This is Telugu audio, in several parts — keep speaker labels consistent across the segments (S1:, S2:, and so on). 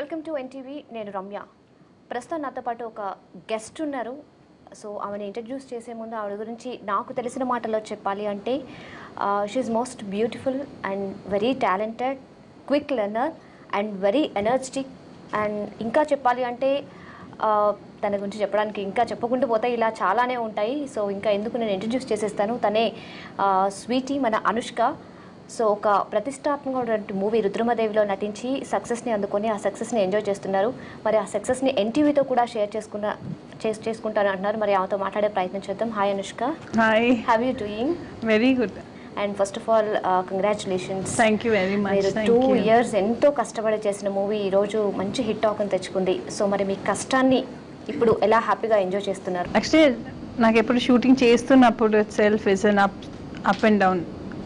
S1: వెల్కమ్ టు ఎన్టీవీ నేను రమ్య ప్రస్తుతం నాతో పాటు ఒక గెస్ట్ ఉన్నారు సో ఆమెను ఇంట్రడ్యూస్ చేసే ముందు ఆవిడ గురించి నాకు తెలిసిన మాటలో చెప్పాలి అంటే she most beautiful and very talented quick learner and very energetic and ఇంకా చెప్పాలి అంటే ఆ, తన గురించి చెప్పడానికి ఇంకా చెప్పుకుంటూ పోతే ఇలా చాలానే ఉంటాయి సో ఇంకా ఎందుకు నేను ఇంట్రడ్యూస్ చేసేస్తాను తనే స్వీటీ మన అనుష్క సో ఒక ప్రతిష్టాత్మకమైనటువంటి మూవీ రుద్రమదేవిలో నటించి సక్సెస్ని అందుకొని ఆ సక్సెస్ని ఎంజాయ్ చేస్తున్నారు మరి ఆ సక్సెస్ని ఎన్టీవీతో కూడా షేర్ చేసుకున్న చేస్ చేసుకుంటాను అంటున్నారు మరి ఆమెతో మాట్లాడే ప్రయత్నం చేద్దాం hi Anushka
S2: hi
S1: have you doing
S2: very good
S1: and first of all congratulations
S2: thank you very much
S1: మీరు
S2: థ్యాంక్
S1: టూ
S2: యూ
S1: ఇయర్స్ ఎంతో కష్టపడి చేసిన మూవీ ఈరోజు మంచి హిట్ టాక్ని తెచ్చుకుంది సో మరి మీ కష్టాన్ని ఇప్పుడు ఎలా హ్యాపీగా ఎంజాయ్ చేస్తున్నారు
S2: యాక్చువల్లీ నాకు ఎప్పుడు షూటింగ్ చేస్తున్నప్పుడు self is an up up and down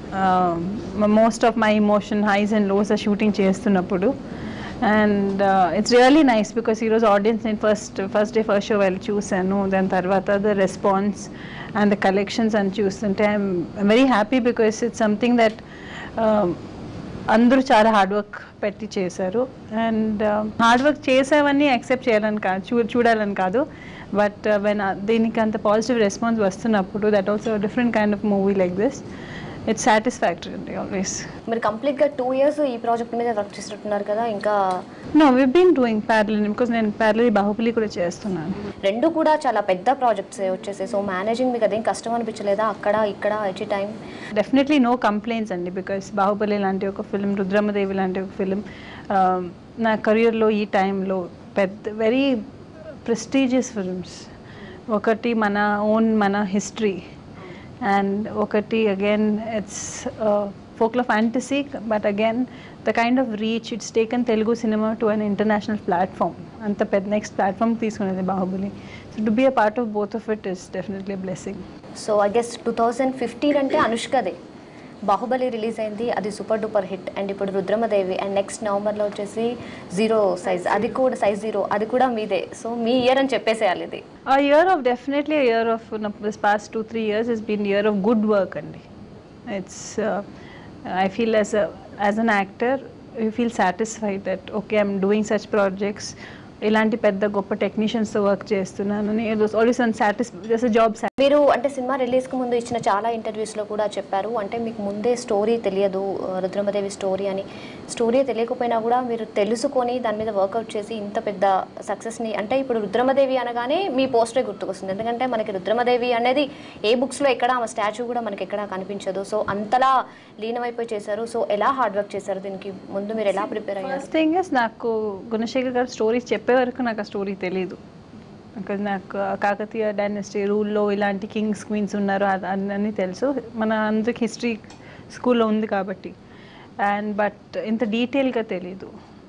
S2: most of my emotion highs and lows ఆ షూటింగ్ చేస్తున్నప్పుడు and it's really nice because ఈరోజు ఆడియన్స్ నేను first first day first show వెళ్ళి చూశాను దాని తర్వాత the response and the collections అని చూస్తుంటే I'm very happy because it's something that అందరూ చాలా హార్డ్ వర్క్ పెట్టి చేశారు అండ్ హార్డ్ వర్క్ చేసావని యాక్సెప్ట్ చేయాలని కాదు చూ చూడాలని కాదు బట్ వెన్ దీనికి అంత పాజిటివ్ రెస్పాన్స్ వస్తున్నప్పుడు that also different kind of movie like this it's satisfactory అండి ఆల్వేస్
S1: మీరు కంప్లీట్గా టూ ఇయర్స్ ఈ ప్రాజెక్ట్ మీద వర్క్ చేస్తున్నారు కదా ఇంకా
S2: no we been doing parallelly because నేను ప్యారలీ బాహుబలి కూడా చేస్తున్నాను
S1: రెండు కూడా చాలా పెద్ద ప్రాజెక్ట్స్ వచ్చేసాయి సో మేనేజింగ్ మీకు అదేం కష్టం అనిపించలేదా అక్కడ ఇక్కడ at time
S2: definitely no complaints అండి బికాస్ బాహుబలి లాంటి ఒక ఫిలిం రుద్రమదేవి లాంటి ఒక ఫిలిం నా కెరియర్లో ఈ టైంలో పెద్ద వెరీ ప్రెస్టీజియస్ ఫిల్మ్స్ ఒకటి మన ఓన్ మన హిస్టరీ అండ్ ఒకటి again it's folklore fantasy but again the kind of reach it's taken Telugu cinema to an international platform అంత పెద్ద నెక్స్ట్ ప్లాట్ఫామ్ తీసుకునేది Baahubali so to be a part of both of it is definitely blessing
S1: so I guess two thousand fifteen అంటే అనుష్కదే బాహుబలి రిలీజ్ అయింది అది సూపర్ డూపర్ హిట్ అండ్ ఇప్పుడు రుద్రమదేవి అండ్ నెక్స్ట్ నవంబర్లో వచ్చేసి జీరో సైజ్ అది కూడా సైజ్ జీరో అది కూడా మీదే సో మీ ఇయర్ అని చెప్పేసేయాలి ఇది
S2: A year of definitely a year of no, this past two three years has been year of good work and it's uh, I feel as a as an actor you feel satisfied that okay I'm doing such projects ఇలాంటి పెద్ద గొప్ప టెక్నీషియన్స్తో వర్క్ చేస్తున్నాను always an satisfy just job
S1: మీరు అంటే సినిమా రిలీజ్కి ముందు ఇచ్చిన చాలా ఇంటర్వ్యూస్లో కూడా చెప్పారు అంటే మీకు ముందే స్టోరీ తెలియదు ఆ, రుద్రమదేవి స్టోరీ అని స్టోరీ తెలియకపోయినా కూడా మీరు తెలుసుకొని దాని మీద వర్కౌట్ చేసి ఇంత పెద్ద సక్సెస్ని అంటే ఇప్పుడు రుద్రమదేవి అనగానే మీ పోస్టరే గుర్తుకొస్తుంది ఎందుకంటే మనకి రుద్రమదేవి అనేది ఏ బుక్స్లో ఎక్కడ ఆమె స్టాచ్యూ కూడా మనకి ఎక్కడ కనిపించదు సో అంతలా లీనమైపోయి చేశారు సో ఎలా హార్డ్ వర్క్ చేశారు దీనికి ముందు మీరు ఎలా ప్రిపేర్ అయ్యారు
S2: ఫస్ట్ థింగ్ ఇస్ నాకు గుణశేఖర్ గారు స్టోరీస్ చెప్పే వరకు నాకు ఆ స్టోరీ తెలీదు బికాజ్ నాకు ఆ కాకతీయ డైనస్టీ రూల్లో ఇలాంటి కింగ్స్ క్వీన్స్ ఉన్నారు అది అన్నీ తెలుసు మన అందరికి హిస్టరీ స్కూల్లో ఉంది కాబట్టి అండ్ బట్ ఇంత డీటెయిల్గా తెలీదు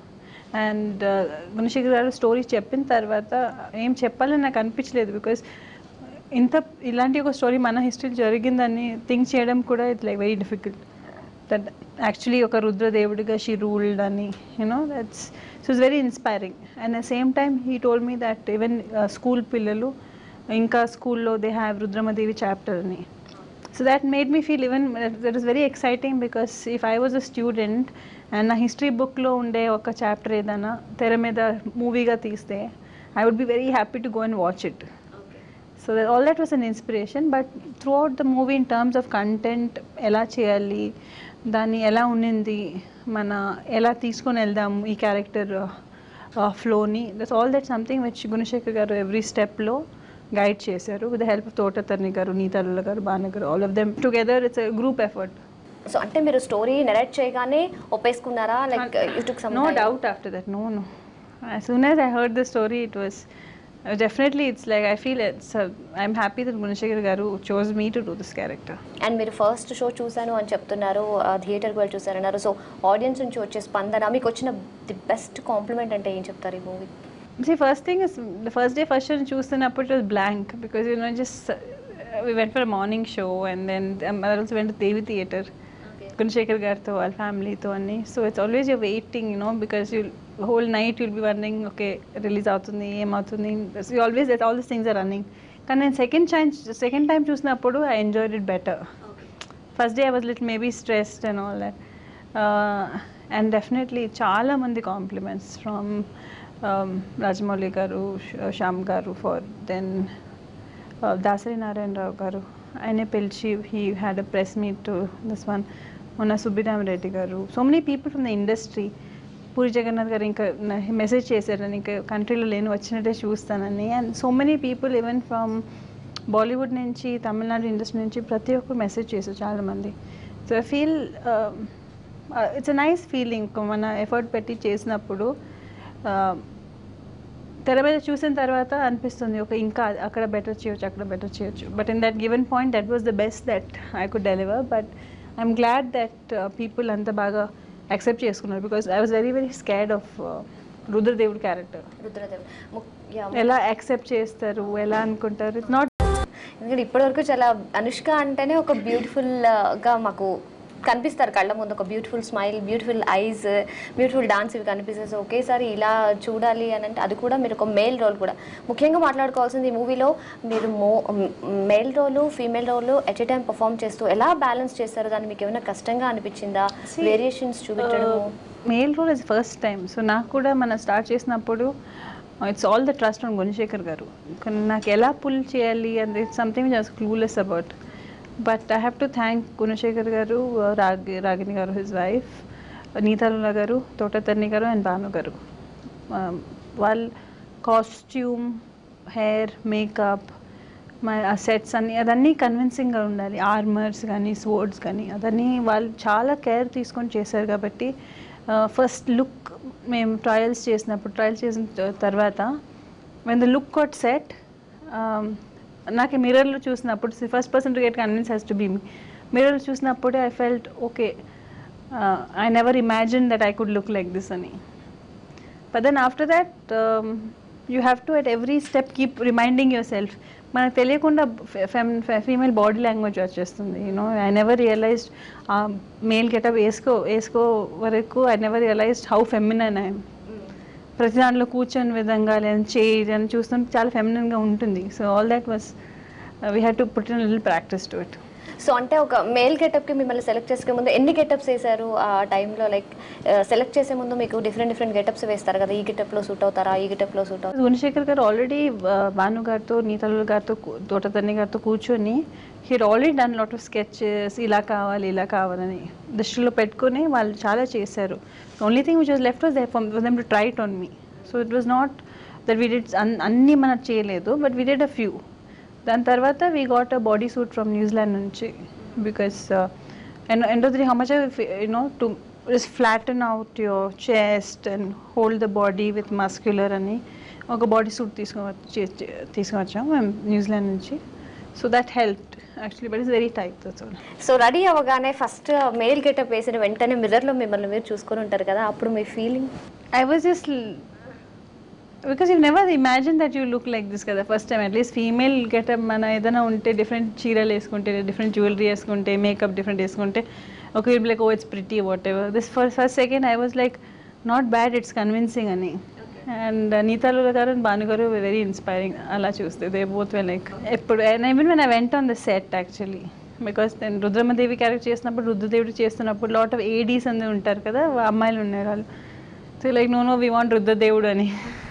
S2: అండ్ గుణశేఖర్ గారు స్టోరీ చెప్పిన తర్వాత ఏం చెప్పాలని నాకు అనిపించలేదు బికాజ్ ఇంత ఇలాంటి ఒక స్టోరీ మన హిస్టరీ జరిగిందని థింక్ చేయడం కూడా it's like very difficult that actually ఒక రుద్రదేవుడిగా షీ రూల్డ్ అని you know that's so it's very inspiring and at same time he told me that even school పిల్లలు ఇంకా స్కూల్లో దే హ్యావ్ రుద్రమదేవి చాప్టర్ అని so that made me feel even that is very exciting because if I was a student and నా హిస్టరీ బుక్లో ఉండే ఒక చాప్టర్ ఏదైనా తెర మీద మూవీగా తీస్తే I would be very happy to go and watch it so all that was an inspiration but throughout the movie in terms of content ఎలా చేయాలి దాన్ని ఎలా ఉన్నింది మన ఎలా తీసుకొని వెళ్దాము ఈ క్యారెక్టర్ ఫ్లోని that's all that something which Gunasekhar garu every స్టెప్లో గైడ్ చేశారు with the help of Thota Tharani garu Neeta Lulla garu Bhanu garu all of them together it's group effort
S1: so అంటే మీరు స్టోరీ నెరేట్ చేయగానే ఒప్పేసుకున్నారా like YouTube
S2: no doubt after that no no as soon as i heard the story it was uh, definitely it's like i feel it's uh, i'm happy that gunashekar garu chose me to do this character
S1: and మీరు ఫస్ట్ షో చూశాను అని చెప్తున్నారు థియేటర్కి వెళ్ళి చూసారన్నారు సో ఆడియన్స్ నుంచి వచ్చే స్పందన మీకు వచ్చిన ది బెస్ట్ కాంప్లిమెంట్ అంటే ఏం చెప్తారు ఈ movie
S2: see first thing is the first day first show చూస్తున్నప్పుడు it was blank because you know just uh, we went for a morning show and then um, I also went to Devi theater Gunasekhar గారితో వాళ్ళ ఫ్యామిలీతో అన్ని so it's always you waiting you know because you whole night you'll be running okay release అవుతుంది ఏమవుతుంది you always that all this things are running కానీ నేను సెకండ్ ఛాన్స్ సెకండ్ టైం చూసినప్పుడు I enjoyed it better first day I was lit maybe stressed and all that and definitely చాలా మంది కాంప్లిమెంట్స్ ఫ్రమ్ రాజమౌళి గారు శ- శ్యామ్ గారు ఫర్ దెన్ దాసరి నారాయణరావు గారు ఆయనే పిలిచి he had a press meet this one మొన్న Subbirami Reddy garu so many people from the industry Puri Jagannath garu ఇంకా మెసేజ్ చేశారని ఇంకా కంట్రీలో లేని వచ్చినట్టే చూస్తానని and so many people even from Bollywood నుంచి తమిళనాడు ఇండస్ట్రీ నుంచి ప్రతి ఒక్కరు మెసేజ్ చేశారు చాలామంది so I feel it's a nice feeling మన ఎఫర్ట్ పెట్టి చేసినప్పుడు uh, తెర మీద చూసిన తర్వాత అనిపిస్తుంది ఒక ఇంకా అక్కడ బెటర్ చేయొచ్చు అక్కడ బెటర్ చేయొచ్చు but in that given point that was the best that I could deliver but I'm glad that people అంత బాగా యాక్సెప్ట్ చేసుకున్నారు because I was very very scared of Rudradevudu character
S1: Rudradev ము- yeah,
S2: ఎలా యాక్సెప్ట్ చేస్తారు ఎలా అనుకుంటారు ఇట్స్ నాట్
S1: ఎందుకంటే ఇప్పటివరకు చాలా అనుష్క అంటేనే ఒక బ్యూటిఫుల్ గా మాకు కనిపిస్తారు కళ్ళ ముందు ఒక beautiful smile beautiful eyes beautiful dance ఇవి కనిపిస్తాయి సో ఒకేసారి ఇలా చూడాలి అని అంటే అది కూడా మీరు ఒక మేల్ రోల్ కూడా ముఖ్యంగా మాట్లాడుకోవాల్సింది ఈ మూవీలో మీరు మో male role female role at a time perform చేస్తూ ఎలా బ్యాలెన్స్ చేస్తారు దాన్ని మీకు ఏమైనా కష్టంగా అనిపించిందా వేరియేషన్స్ చూపించడము
S2: male role is first time so నాకు కూడా మనం స్టార్ట్ చేసినప్పుడు it's all the trust on Gunasekhar garu కానీ నాకు ఎలా పుల్ చేయాలి and it's something just clueless about but I have to thank Gunasekhar garu రాగి రాగిణి గారు హిజ్ వైఫ్ నీతాలుల గారు తోటతర్ని గారు అండ్ భాను గారు వాళ్ళ కాస్ట్యూమ్ హెయిర్ మేకప్ మా ఆ సెట్స్ అన్ని అదన్నీ కన్విన్సింగ్గా ఉండాలి ఆర్మర్స్ కానీ స్వర్డ్స్ కానీ అదన్నీ వాళ్ళు చాలా కేర్ తీసుకొని చేశారు కాబట్టి ఫస్ట్ లుక్ మేము ట్రయల్స్ చేసినప్పుడు ట్రయల్స్ చేసిన త- తర్వాత when the look got set నాకు మిర్రర్లో చూసినప్పుడు first person to get convince has to be me మిర్రర్లో చూసినప్పుడే I felt okay I never imagine that I could look like this అని but then after that you have to at every step keep reminding yourself మనకు తెలియకుండా ఫీమేల్ బాడీ లాంగ్వేజ్ వచ్చేస్తుంది you know I never realized male getup వేసుకో వేసుకో వరకు I never realized how feminine I'm ప్రతి దాంట్లో కూర్చొని విధంగా లేదా చేయి అని చూస్తుంటే చాలా ఫెమినన్గా ఉంటుంది so all that was we had to put in lil practice to it
S1: so అంటే ఒక మేల్ గెటప్కి మిమ్మల్ని సెలెక్ట్ చేసుకునే ముందు ఎన్ని గెటప్స్ వేశారు ఆ టైంలో లైక్ సెలెక్ట్ చేసే ముందు మీకు డిఫరెంట్ డిఫరెంట్ గెటప్స్ వేస్తారు కదా ఈ గెటప్లో సూట్ అవుతారా ఈ గెటప్లో సూట్ అవుతారా
S2: గుణశేఖర్ గారు ఆల్రెడీ భాను గారితో నీతలు గారితో కూ- తోటతన్ని గారితో కూర్చొని he already done lot of sketches ఇలా కావాలి ఇలా కావాలని దృష్టిలో పెట్టుకొని వాళ్ళు చాలా చేశారు only thing which was left was them to try it on me so it was not that we did అన్నీ మనం చేయలేదు but we did a few దాని తర్వాత we got a body suit from New Zealand నుంచి because and end of the how much you know to is flatten out your chest and hold the body with muscular అని ఒక బాడీ సూట్ తీసుకొని తీసుకొచ్చాం మేము న్యూజిలాండ్ నుంచి so that help actually but is very tight that's all
S1: so ready అవ్వగానే ఫస్ట్ మేల్ గెటప్ వేసిన వెంటనే మిర్రర్లో మిమ్మల్ని మీరు చూసుకొని ఉంటారు కదా అప్పుడు మీ feeling
S2: I was just l- because you've never imagined that you look like this కదా first time at least female getup మన ఏదైనా ఉంటే డిఫరెంట్ చీరలు వేసుకుంటే డిఫరెంట్ జ్యువెలరీ వేసుకుంటే మేకప్ డిఫరెంట్ వేసుకుంటే ఒక will like oh it's pretty whatever this first first second I was like not bad it's convincing అని అండ్ నీతాలు గారు అండ్ భాను గారు వెరీ ఇన్స్పైరింగ్ అలా చూస్తే దే బోత్ వే లైక్ ఎప్పుడు and even when I went on the set actually because నేను రుద్రమదేవి క్యారెక్టర్ చేసినప్పుడు రుద్రదేవుడు చేస్తున్నప్పుడు లాట్ ఆఫ్ ఏడీస్ అని ఉంటారు కదా అమ్మాయిలు ఉన్నారు వాళ్ళు so like no no we want Rudradevudu అని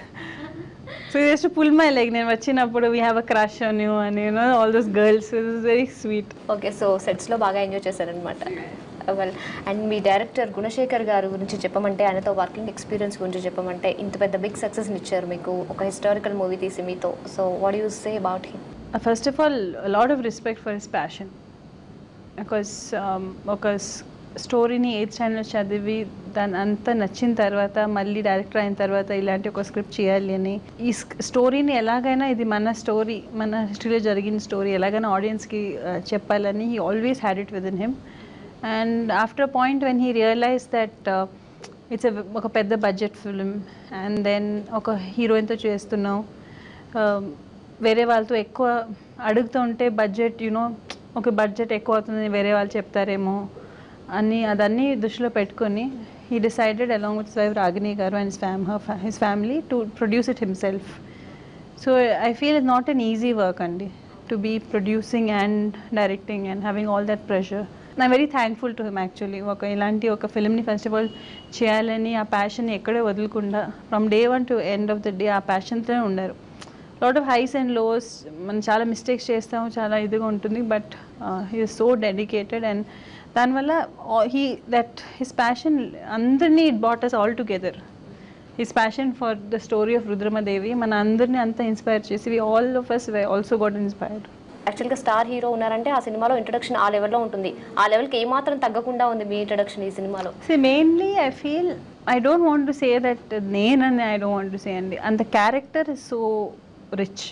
S2: so just pull my like నేను వచ్చినప్పుడు we have a crush on you అని you know all those girls it is very sweet
S1: okay so సెట్స్లో బాగా ఎంజాయ్ చేశారనమాట వెల్ అండ్ మీ డైరెక్టర్ గుణశేఖర్ గారు గురించి చెప్పమంటే ఆయనతో వర్కింగ్ ఎక్స్పీరియన్స్ గురించి చెప్పమంటే ఇంత పెద్ద బిగ్ సక్సెస్ని ఇచ్చారు మీకు ఒక హిస్టారికల్ మూవీ తీసి మీతో so what you say about him
S2: first of all lot of respect for his passion because ఒక స్టోరీని ఎయిత్ స్టాండర్డ్ చదివి దాని అంతా నచ్చిన తర్వాత మళ్ళీ డైరెక్టర్ అయిన తర్వాత ఇలాంటి ఒక స్క్రిప్ట్ చేయాలి అని ఈ స్టోరీని ఎలాగైనా ఇది మన స్టోరీ మన హిస్టరీలో జరిగిన స్టోరీ ఎలాగైనా ఆడియన్స్కి చెప్పాలని he always had it with in him and after point when he realize that it's ఒక పెద్ద బడ్జెట్ ఫిలిం అండ్ దెన్ ఒక హీరోయిన్తో చేస్తున్నాం Um, వేరే వాళ్ళతో ఎక్కువ అడుగుతూ ఉంటే బడ్జెట్ యూనో ఒక బడ్జెట్ ఎక్కువ అవుతుంది వేరే వాళ్ళు చెప్తారేమో అని అదన్నీ దృష్టిలో పెట్టుకొని he decided along with wife Ragini garu and fam his family to produce it himself so I feel it not an easy work అండి to be producing and directing and having all that pressure I very thankful to him actually ఒక ఇలాంటి ఒక ఫిల్మ్ని ఫస్ట్ ఆఫ్ ఆల్ చేయాలని ఆ ప్యాషన్ ఎక్కడే వదలకుండా from day one to end of the day ఆ ప్యాషన్తోనే ఉన్నారు lot of highs and lows మనం చాలా మిస్టేక్స్ చేస్తాము చాలా ఇదిగా ఉంటుంది but he is so dedicated and దానివల్ల హీ దట్ హిస్ ప్యాషన్ అందరినీ it bought us all together his passion for the story of Rudramadevi మన అందరినీ అంతా ఇన్స్పైర్ చేసి we all of us also got inspired
S1: యాక్చువల్గా స్టార్ హీరో ఉన్నారంటే ఆ సినిమాలో ఇంట్రొడక్షన్ ఆ లెవెల్లో ఉంటుంది ఆ లెవెల్కి ఏమాత్రం తగ్గకుండా ఉంది మీ ఇంట్రొడక్షన్ ఈ సినిమాలో
S2: See, mainly I feel I don't want to say that నేనని I don't want to say అండి అంత character is so rich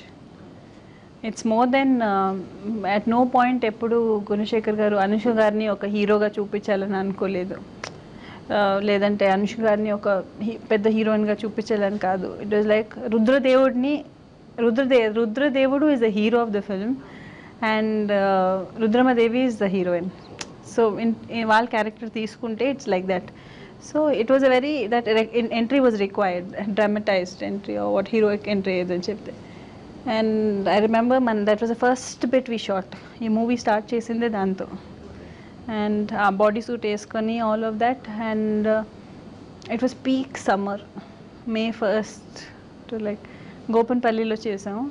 S2: it's more than at no point ఎప్పుడు గుణశేఖర్ గారు అనుష గారిని ఒక హీరోగా చూపించాలని అనుకోలేదు Uh, లేదంటే అనుష గారిని ఒక హీ- పెద్ద హీరోయిన్గా చూపించాలని కాదు ఇట్ వాజ్ లైక్ రుద్రదేవుడిని రుద్రదే రుద్రదేవుడు is the hero of the film and Rudramadevi is the heroine so in వాళ్ళ క్యారెక్టర్ తీసుకుంటే it's like that so it was a very that entry was required dramatized entry what heroic entry ఏదని చెప్తే అండ్ ఐ రిమెంబర్ మన that was the first bit we shot ఈ మూవీ స్టార్ట్ చేసిందే దాంతో అండ్ ఆ బాడీ సూట్ వేసుకొని all of that and it was peak summer May first to like గోపన్పల్లిలో చేసాము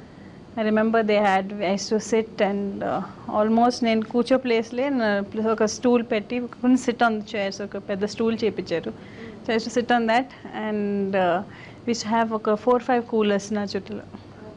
S2: I remember they had ice to sit and almost నేను కూర్చో ప్లేస్లే ఒక స్టూల్ పెట్టి సిట్ ఆన్ ద చైర్స్ ఒక పెద్ద స్టూల్ చేపించారు so ice to sit on that and which have ఒక ఫోర్ ఫైవ్ కూలర్స్ నా చుట్టూలో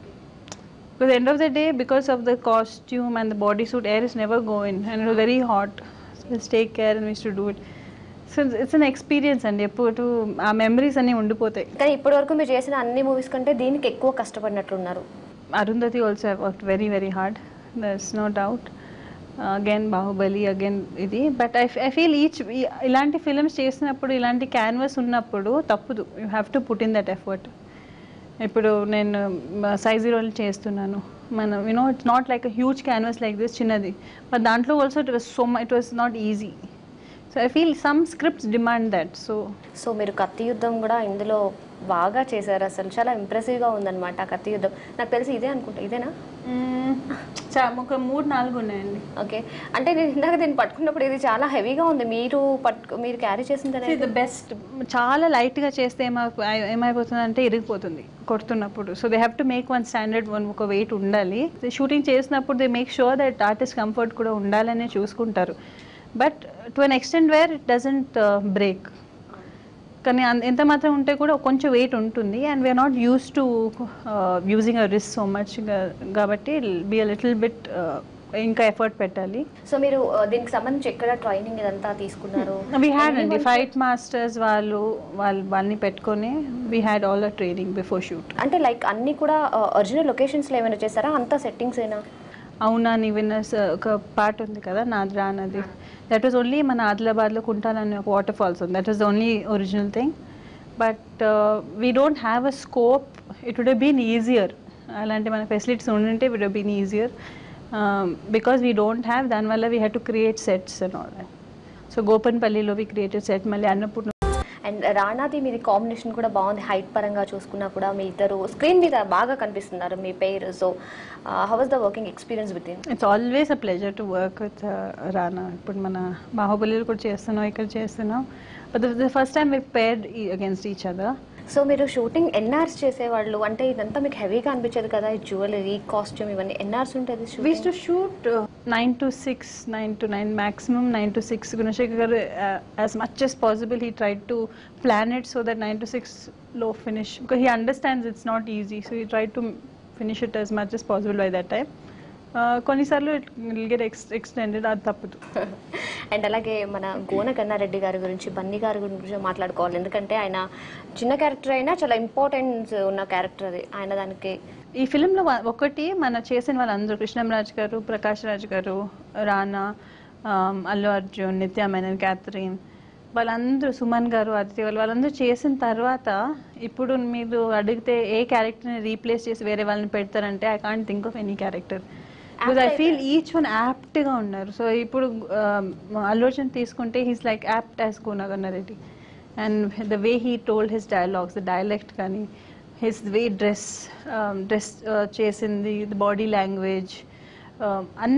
S2: Because end of the day, because of the costume and the bodysuit, air is never going, and it was very hot. So let's take care and we used to do it. So it's an experience అండి ఎప్పుడు ఆ మెమరీస్ అన్నీ ఉండిపోతాయి
S1: కానీ ఇప్పటివరకు మీరు చేసిన అన్ని మూవీస్ కంటే దీనికి ఎక్కువ కష్టపడినట్లున్నారు
S2: Arundhati also work very very hard there's no doubt again Baahubali again ఇది but I I feel each ఇలాంటి ఫిల్మ్స్ చేసినప్పుడు ఇలాంటి క్యాన్వాస్ ఉన్నప్పుడు తప్పదు you have to put in that effort ఇప్పుడు నేను సైజ్ రోల్ చేస్తున్నాను మనం you know it's not like a huge canvas like this చిన్నది బట్ దాంట్లో also it was so it was not easy so I feel some scripts demand that so
S1: so మీరు కత్తి యుద్ధం కూడా ఇందులో బాగా చేశారు అసలు చాలా ఇంప్రెసివ్గా ఉందన్నమాట ఆ కత్తి యుద్ధం నాకు తెలిసి ఇదే అనుకుంటా ఇదేనా
S2: చా ఒక మూడు నాలుగు ఉన్నాయండి
S1: ఓకే అంటే నేను ఇందాక దీన్ని పట్టుకున్నప్పుడు ఇది చాలా హెవీగా ఉంది మీరు పట్టు మీరు క్యారీ చేసిందే
S2: ద బెస్ట్ చాలా లైట్గా చేస్తే ఏమై ఏమైపోతుందంటే ఇరిగిపోతుంది కొడుతున్నప్పుడు so they have to make one standard one ఒక వెయిట్ ఉండాలి షూటింగ్ చేసినప్పుడు they make sure that artist comfort కూడా ఉండాలనే చూసుకుంటారు but to an extent where it doesn't break కానీ అన్- ఎంత మాత్రం ఉంటే కూడా కొంచెం వెయిట్ ఉంటుంది and we are not use to using a risk so much కాబట్టి బి అ లిటిల్ బిట్ ఇంకా ఎఫర్ట్ పెట్టాలి
S1: సో మీరు ఆ, దీనికి సంబంధించి ఎక్కడ ట్రైనింగ్ ఇదంతా తీసుకున్నారు
S2: వీ హ్యాడ్
S1: ఎన్ని
S2: అండి
S1: months?
S2: ఫైట్ మాస్టర్స్ వాళ్ళు వాళ్ళు వాళ్ళని పెట్టుకొని we had all a training before shoot
S1: అంటే లైక్ అన్ని కూడా ఒరిజినల్ లొకేషన్స్లో ఏమైనా చేశారా అంతా సెట్టింగ్స్ అయినా
S2: అవునా నీ విన్నర్స్ ఒక పార్ట్ ఉంది కదా నాద్రా అన్నది దట్ వాజ్ ఓన్లీ మన ఆదిలాబాద్లో కుంటాలని ఒక వాటర్ ఫాల్స్ ఉంది that was the only original thing but we don't have a scope it would been easier అలాంటి మన ఫెసిలిటీస్ ఉండింటే would been easier because we don't have దానివల్ల we have to create sets and all so గోపన్పల్లిలో వీ క్రియేటెడ్ సెట్ మళ్ళీ అన్నపూర్ణ
S1: అండ్ రాణాది మీది కాంబినేషన్ కూడా బాగుంది హైట్ పరంగా చూసుకున్నా కూడా మీ ఇద్దరు స్క్రీన్ మీద బాగా కనిపిస్తున్నారు మీ పేరు so how was the working experience with in
S2: it's always a pleasure to work with Rana ఇప్పుడు మన బాహుబలిలో కూడా చేస్తున్నాం ఇక్కడ చేస్తున్నాం but the first time we paired against each other
S1: so మీరు షూటింగ్ ఎన్ఆర్స్ చేసేవాళ్ళు అంటే ఇదంతా మీకు హెవీగా అనిపించేది కదా ఈ జ్యువెలరీ కాస్ట్యూమ్ ఇవన్నీ ఎన్ఆర్స్ ఉంటుంది
S2: we used to shoot nine to six nine to nine maximum nine to six Gunasekhar garu as much as possible he try to plan it so that nine to సిక్స్లో finish because he understands it's not easy so he try to finish it as much as possible by that time కొన్నిసార్లు ఇట్ విల్ గెట్ ఎక్స్ ఎక్స్టెండెడ్ అది తప్పదు
S1: అండ్ అలాగే మన గోన కన్నారెడ్డి గారి గురించి బన్నీ గారి గురించి మాట్లాడుకోవాలి ఎందుకంటే ఆయన చిన్న క్యారెక్టర్ అయినా చాలా ఇంపార్టెన్స్ ఉన్న క్యారెక్టర్ అది ఆయన దానికి
S2: ఈ ఫిలింలో ఒకటి మన చేసిన వాళ్ళందరూ కృష్ణంరాజ్ గారు ప్రకాష్ రాజ్ గారు రానా ఆమ్, అల్లు అర్జున్ నిత్య మేనన్ క్యాథరిన్ వాళ్ళందరూ సుమన్ గారు అదితి వాళ్ళు వాళ్ళందరూ చేసిన తర్వాత ఇప్పుడు మీరు అడిగితే ఏ క్యారెక్టర్ని రీప్లేస్ చేసి వేరే వాళ్ళని పెడతారంటే I can't think of any character because I feel each one యాప్ట్గా ఉన్నారు సో ఇప్పుడు ఆమ్, అల్లు అర్జున్ తీసుకుంటే he's like apt as Konagannareddy and the way he told his dialogues the dialect కానీ హిస్ వే డ్రెస్ డ్రెస్ చేసింది ద బాడీ లాంగ్వేజ్ అన్నీ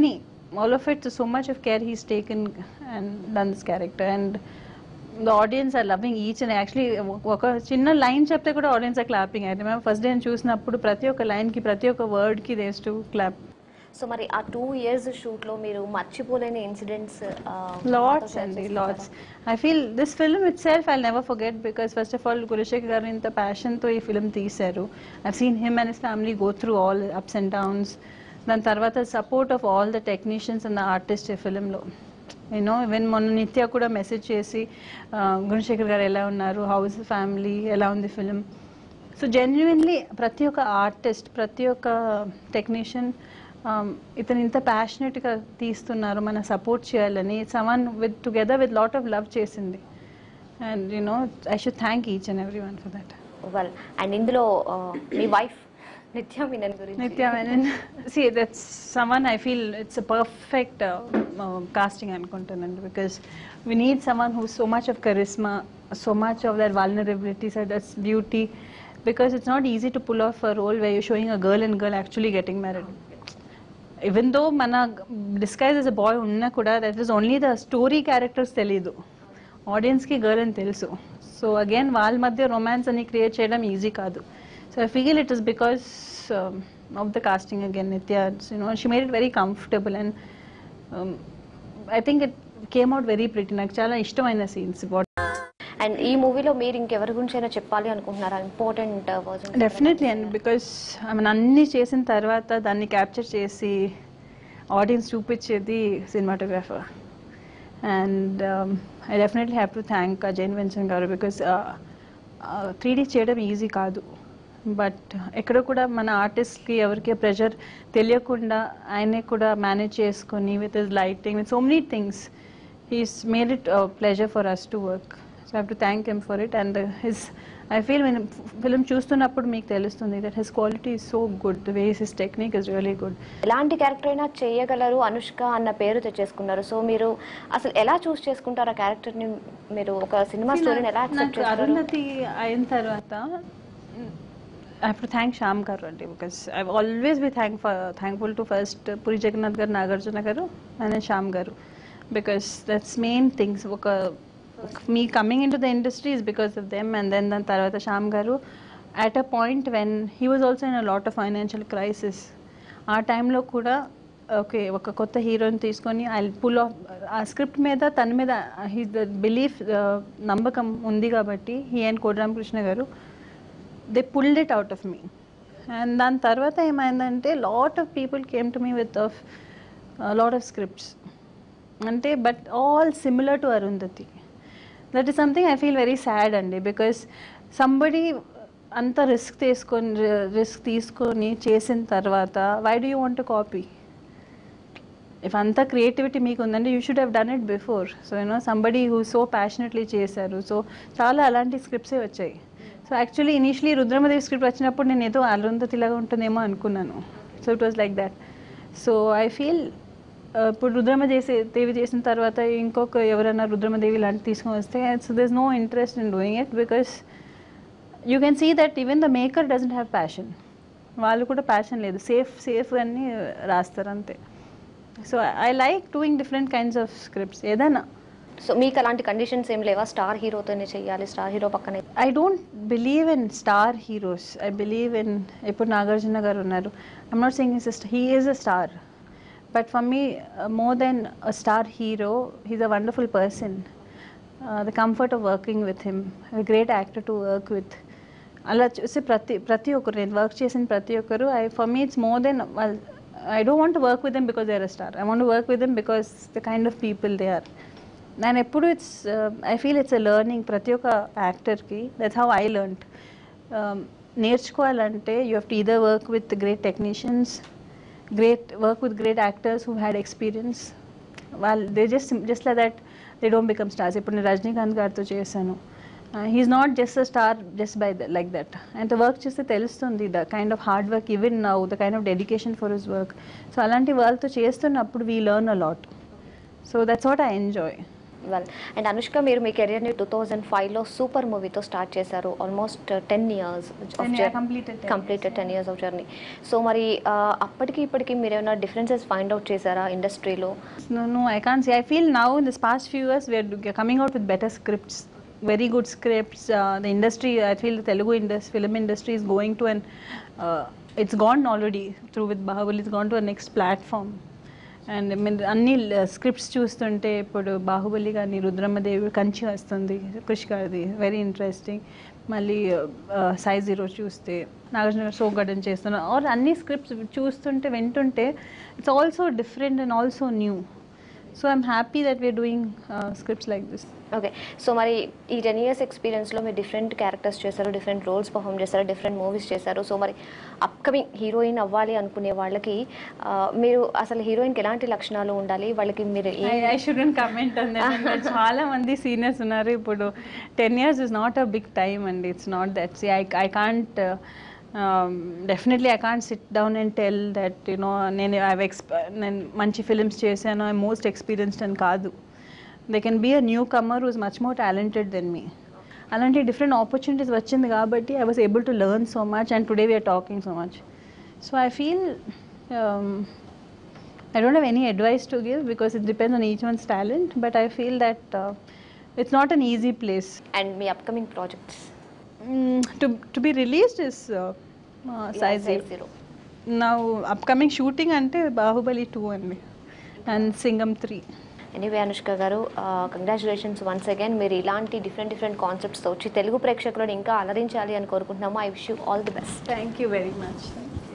S2: all of it, so much of care he's taken and done this character. And the audience are loving each and actually ఒక చిన్న లైన్ చెప్తే కూడా ఆడియన్స్ ఆర్ క్లాపింగ్ అయితే మేము ఫస్ట్ డే చూసినప్పుడు ప్రతి ఒక్క లైన్కి ప్రతి ఒక్క వర్డ్కి దేస్ టు క్లాప్
S1: సో మరి ఆ టూ ఇయర్స్ షూట్లో మీరు మర్చిపోలేని ఇన్సిడెంట్స్
S2: లాట్స్ అండి lots I feel this film itself I never forget because first of all Gunasekhar garu ఇంత ప్యాషన్తో ఈ ఫిల్మ్ తీశారు I seen him and his family go through all ups and downs దాని తర్వాత support of all the technicians and the artist ఈ ఫిల్మ్లో యూనో ఈవెన్ మొన్న నిత్య కూడా మెసేజ్ చేసి గుణశేఖర్ గారు ఎలా ఉన్నారు హౌస్ ఫ్యామిలీ ఎలా ఉంది ఫిలిం సో జెన్యున్లీ ప్రతి ఒక్క ఆర్టిస్ట్ ప్రతి ఒక్క టెక్నీషియన్ ఇతను ఇంత ప్యాషనెట్గా తీస్తున్నారు మన సపోర్ట్ చేయాలని సవన్ with together with lot of love చేసింది and you know I should thank each and every one for that
S1: well and ఇందులో uh, మీ వైఫ్ నిత్య మీనన్ గురించి
S2: Nitya Menon. See, that's someone I feel it's a perfect uh, uh, casting అనుకుంటానండి because we need someone who's so much of charisma, so much of that vulnerability, so that's beauty. Because it's not easy to pull off a role where you're showing a girl and girl actually getting married. Even though మన disguise as a boy ఉన్నా కూడా that is only the story characters తెలీదు ఆడియన్స్కి గర్ల్ అని తెలుసు సో అగైన్ వాళ్ళ మధ్య రొమాన్స్ అని క్రియేట్ చేయడం ఈజీ కాదు so I feel it is because of the casting again Nithya you know she made it very comfortable and I think it came out very pretty నాకు చాలా ఇష్టమైన సీన్స్
S1: అండ్ ఈ మూవీలో మీరు ఇంకెవరి గురించి అయినా చెప్పాలి అనుకుంటున్నారా important version
S2: definitely and because I mean అన్నీ చేసిన తర్వాత దాన్ని క్యాప్చర్ చేసి ఆడియన్స్ చూపించేది cinematographer and I definitely have to thank Ajayan Vincent garu because three D చేయడం ఈజీ కాదు బట్ ఎక్కడ కూడా మన ఆర్టిస్ట్కి ఎవరికి ప్రెషర్ తెలియకుండా ఆయనే కూడా మేనేజ్ చేసుకొని with his lighting with so many things he's made it pleasure for us to work so have to thank him for it and his I feel నేను ఫిలిం చూస్తున్నప్పుడు మీకు తెలుస్తుంది that his quality is so good the ways his technique is really good
S1: ఎలాంటి క్యారెక్టర్ అయినా చేయగలరు అనుష్క అన్న పేరు తెచ్చేసుకున్నారు సో మీరు అసలు ఎలా చూస్ చేసుకుంటారు ఆ క్యారెక్టర్ ని మీరు ఒక సినిమా స్టోరీని ఎలా యాక్సెప్ట్
S2: నాకు
S1: చేస్తారు
S2: అరుంధతి అయిన తర్వాత I have to thank Shyam garu అండి because I always be thank thankful to first Puri Jagannadh garu Nagarjuna గారు అండ్ శ్యామ్ గారు బికాస్ దట్స్ మెయిన్ థింగ్స్ ఒక me coming into the industry is because of them and then దాని తర్వాత Shyam garu at a point when he was also in a lot of financial crisis ఆ టైంలో కూడా ఓకే ఒక కొత్త హీరోని తీసుకొని ఐ పుల్ ఆఫ్ ఆ స్క్రిప్ట్ మీద తన మీద హీ ద బిలీఫ్ నమ్మకం ఉంది కాబట్టి he and Kodi Ramakrishna garu they pulled it out of me and దాని తర్వాత ఏమైందంటే lot of people came to me with of lot of scripts అంటే but all similar to Arundhati that is something I feel very sad అండి బికాస్ సంబడి అంత రిస్క్ తీసుకొని రిస్క్ తీసుకొని చేసిన తర్వాత why do you want copy if అంత క్రియేటివిటీ మీకు ఉందంటే you should have done it before so you know somebody who so passionately చేశారు సో చాలా అలాంటి స్క్రిప్ట్సే వచ్చాయి so actually initially Rudramadevi script వచ్చినప్పుడు నేను ఏదో అరుంధతిలాగా ఉంటుందేమో అనుకున్నాను so it was like that so I feel ఇప్పుడు రుద్రమ చేసే దేవి చేసిన తర్వాత ఇంకొక ఎవరైనా రుద్రమదేవి లాంటి తీసుకొని వస్తే so this no interest in doing it because you can see that even the maker doesn't have passion వాళ్ళు కూడా ప్యాషన్ లేదు సేఫ్ సేఫ్ అని రాస్తారు అంతే so I like doing different kinds of scripts ఏదైనా
S1: సో మీకు అలాంటి కండిషన్స్ ఏం లేవా స్టార్ హీరోతోనే చేయాలి స్టార్ హీరో పక్కనే
S2: I don't believe in star heroes I believe in ఇప్పుడు నాగార్జున గారు ఉన్నారు I'm not saying is he is a star but for me more than a star hero he's a wonderful person the comfort of working with him great actor to work with అలా చూసి ప్రతి ప్రతి ఒక్కరు నేను వర్క్ చేసిన ప్రతి ఒక్కరు I for me it's more than I don't want work with them because they are a star I want work with them because the kind of people they are నేను ఎప్పుడు it's I feel it's a learning ప్రతి ఒక్క యాక్టర్కి దట్స్ హౌ ఐ లెర్న్డ్ నేర్చుకోవాలంటే you have to either work with great technicians great work with great actors who had experience వాళ్ళు they just just like that they don't become stars ఇప్పుడు నేను రజనీకాంత్ గారితో చేశాను he is not just a star just by the like that and work చేస్తే తెలుస్తుంది the kind of hard work even now the kind of dedication for his work so అలాంటి వాళ్ళతో చేస్తున్నప్పుడు we learn a lot so that's what I enjoy
S1: well and Anushka మీరు మీ కెరియర్ని టూ థౌజండ్ ఫైవ్లో సూపర్ మూవీతో స్టార్ట్ చేశారు almost ten years
S2: completed 10
S1: completed ten years of journey so మరి ఆ, అప్పటికి ఇప్పటికి మీరు ఏమైనా డిఫరెన్సెస్ ఫైండ్ అవుట్ చేశారా ఇండస్ట్రీలో
S2: No, no, I can't say. I feel now in this past few years we are do- coming out with better scripts, very good scripts. Uh, the industry, I feel the Telugu industry, film industry is going to an, uh, it's gone already through with Bahubali. It's gone to a next platform. And mean అన్ని స్క్రిప్ట్స్ చూస్తుంటే ఇప్పుడు బాహుబలి కానీ రుద్రమ్మదేవి కంచి వస్తుంది కృషి గారిది వెరీ ఇంట్రెస్టింగ్ మళ్ళీ సాయి జీరో చూస్తే నాగార్జున సోగడన్ చేస్తున్నారు ఆర్ అన్ని స్క్రిప్ట్స్ చూస్తుంటే వింటుంటే it's also different and also new so I'm happy that we are doing scripts like this
S1: okay so మరి ఈ టెన్ ఇయర్స్ ఎక్స్పీరియన్స్లో మీరు డిఫరెంట్ క్యారెక్టర్స్ చేశారు డిఫరెంట్ రోల్స్ పర్ఫామ్ చేశారు డిఫరెంట్ మూవీస్ చేశారు సో మరి అప్కమింగ్ హీరోయిన్ అవ్వాలి అనుకునే వాళ్ళకి ఆ, మీరు అసలు హీరోయిన్కి ఎలాంటి లక్షణాలు ఉండాలి వాళ్ళకి మీరు ఏ
S2: ఐ షుడెంట్ కమెంట్ అండి చాలా మంది సీనియర్స్ ఉన్నారు ఇప్పుడు ten years is not a big time అండి it's not that see I I can't definitely I can't sit down and tell that you know నేను ఐ ఎక్స్ప నేను మంచి ఫిలిమ్స్ చేశాను ఐ మోస్ట్ ఎక్స్పీరియన్స్డ్ అని కాదు they can be a newcomer whose much more talented than me అలాంటి డిఫరెంట్ ఆపర్చునిటీస్ వచ్చింది కాబట్టి I was able to learn so much and today we are talking so much so I feel I don't have any advice to give because it depends on each one's talent, but I feel that uh, it's not an easy place.
S1: And మీ upcoming projects
S2: Mm, to, to be released is uh, uh, size zero.
S1: Zero
S2: Now, upcoming shooting ante Bahubali 2 and and Singham 3.
S1: Anyway Anushka garu congratulations once again మీరు ఇలాంటి డిఫరెంట్ డిఫరెంట్ కాన్సెప్ట్స్తో వచ్చి తెలుగు ప్రేక్షకులను ఇంకా అలరించాలి అని కోరుకుంటున్నాము I wish you all the best
S2: Thank you very much.